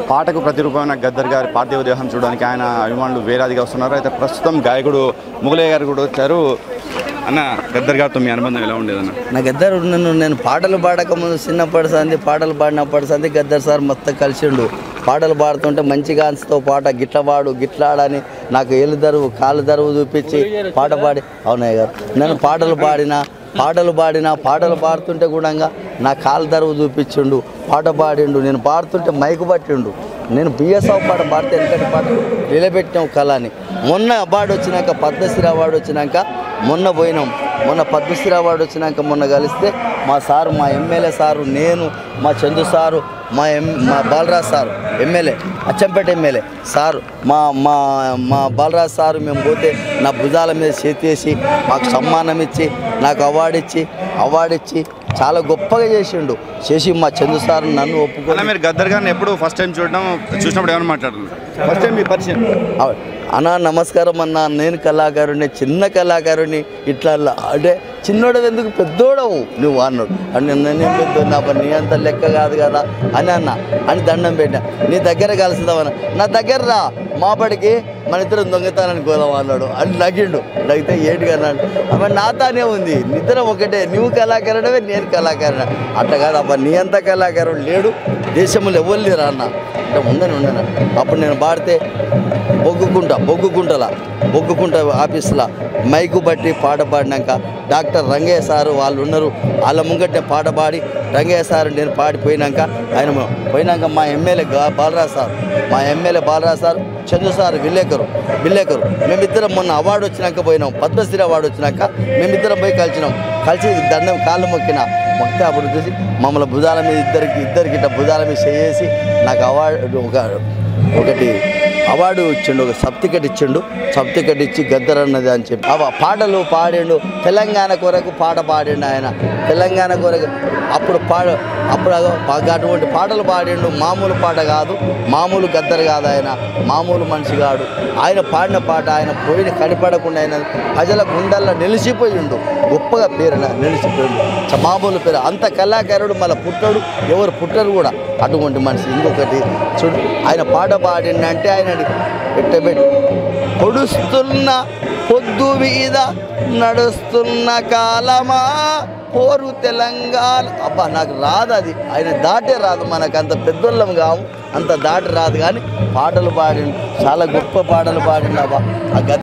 పాటకు ప్రతిరూపమైన గద్దర్ గారి పార్థివ దేహం చూడడానికి ఆయన అభిమానులు వేలాదిగా వస్తున్నారు అయితే ప్రస్తుతం గాయకుడు ముగలయ్య గారు కూడా వచ్చారు అన్న గద్దర్ గారితో మీ అనుబంధం ఎలా ఉండేదన్న నా గద్దరు నన్ను నేను పాటలు పాడక ముందు చిన్నప్పటి సంది పాటలు పాడినప్పటి సంది గద్దర్ సార్ మొత్తం కలిసిండు పాటలు పాడుతుంటే మంచిగా అంచుతో పాట గిట్ల పాడు గిట్లాడని నాకు ఏళ్ళు దరువు కాళ్ళు దరువు చూపించి పాట పాడి అవునయ్య గారు నేను పాటలు పాడినా పాటలు పాడినా పాటలు పాడుతుంటే కూడా నా కాలు దరువు చూపించిండు పాట పాడిండు నేను పాడుతుంటే మైకు పట్టిండు నేను బిఎస్ఆఫ్ పాట పాడితే వెనకటి పాట నిలబెట్టినాం కళ అని మొన్న అవార్డు వచ్చినాక పద్మశ్రీ అవార్డు వచ్చినాక మొన్న పోయినాం మొన్న పద్మశ్రీ అవార్డు వచ్చినాక మొన్న కలిస్తే మా సారు మా ఎమ్మెల్యే సారు నేను మా చందు సారు మా ఎం మా Balaraj sir MLA Achampet MLA sir మా మా మా బాలరాజ్ సారు మేము పోతే నా భుజాల మీద చేతేసి మాకు సమ్మానం ఇచ్చి నాకు అవార్డు ఇచ్చి అవార్డు ఇచ్చి చాలా గొప్పగా చేసిండు చేసి మా చందు సారు నన్ను అన్న ఒప్పుకొని మీరు గద్దర్ గారిని ఎప్పుడు ఫస్ట్ టైం చూడడం చూసినప్పుడు ఏమైనా మాట్లాడుతున్నారు ఫస్ట్ టైం మీ పరిచయం అవ- అన్నా నమస్కారం అన్న నేను కళాకారుని చిన్న కళాకారుని ఇట్లా ల- అంటే చిన్నోడు ఎందుకు పెద్దోడవు నువ్వు అన్నాడు అని నేనేం పెద్ద నా పని నీ అంత లెక్క కాదు కదా అని అన్న అని దండం పెట్టా నీ దగ్గర కలిసిదామన్న నా దగ్గర రా మాపడికి మన ఇద్దరం దొంగతానని కోదాం అన్నాడు అని నగిండు నగితే ఏంటి అన్నాడు అమ్మ నాతానే ఉంది నిద్ర ఒకటే నువ్వు కళాకారుడవే నేను కళాకారుడు అట్లా కాదు అబ్బా నీ అంత కళాకారుడు లేడు దేశంలో ఎవరు లేరు అన్న అంటే ఉండను ఉండను అప్పుడు నేను పాడితే బొగ్గుకుంట బొగ్గుకుంటలా బొగ్గుకుంట ఆఫీస్లో మైకు బట్టి పాట పాడినాక డాక్టర్ రంగయ్య సారు వాళ్ళు ఉన్నారు వాళ్ళ ముంగట్నే పాట పాడి రంగయ్య సారు నేను పాడిపోయినాక ఆయన పోయినాక మా ఎమ్మెల్యే గా- బాలరాజ్ సార్ మా MLA Balaraj sir Chandu sir విలేకరు విలేకరు మేమిద్దరం మొన్న అవార్డు వచ్చినాక పోయినాం పద్మశ్రీ అవార్డు వచ్చినాక మేమిద్దరం పోయి కలిసినాం కలిసి దండం కాళ్ళు మొక్కిన మొక్కితే అప్పుడు చూసి మమ్మల్ని భుజాల మీద ఇద్దరికి ఇద్దరికి ఇట్లా భుజాల మీద చేసి నాకు అవార్డు ఒక ఒకటి అవార్డు ఇచ్చిండు ఒక సబ్టికెట్ ఇచ్చిండు సబ్టికెట్ ఇచ్చి గద్దర్ అన్నది అని చెప్పి అవ పాటలు పాడిండు తెలంగాణ కొరకు పాట పాడిండు ఆయన తెలంగాణ కొరకు అప్పుడు పాడ అప్పుడు అగో- పా- అటువంటి పాటలు పాడిండు మామూలు పాట కాదు మామూలు గద్దర్ కాదు ఆయన మామూలు మనిషి కాడు ఆయన పాడిన పాట ఆయన పోయిన కడిపడకుండా ఆయన ప్రజల గుండెల్లో నిలిచిపోయిండు గొప్పగా పేరు నిలిచిపోయిండు చ- మామూలు పేరు అంత కళాకారుడు మళ్ళీ పుట్టడు ఎవరు పుట్టరు కూడా అటువంటి మనిషి ఇంకొకటి చూడు ఆయన పాట పాడిండంటే ఆయన పెట్టబెట్టి పొడుస్తున్న పొద్దు మీద నడుస్తున్న కాలమా పోరు తెలంగాణ అబ్బా నాకు రాదు అది ఆయన దాటే రాదు మనకు అంత పెద్దోళ్ళం కావు అంత దాటి రాదు కానీ పాటలు పాడిండు చాలా గొప్ప పాటలు పాడిండు అబ్బా ఆ గద్ద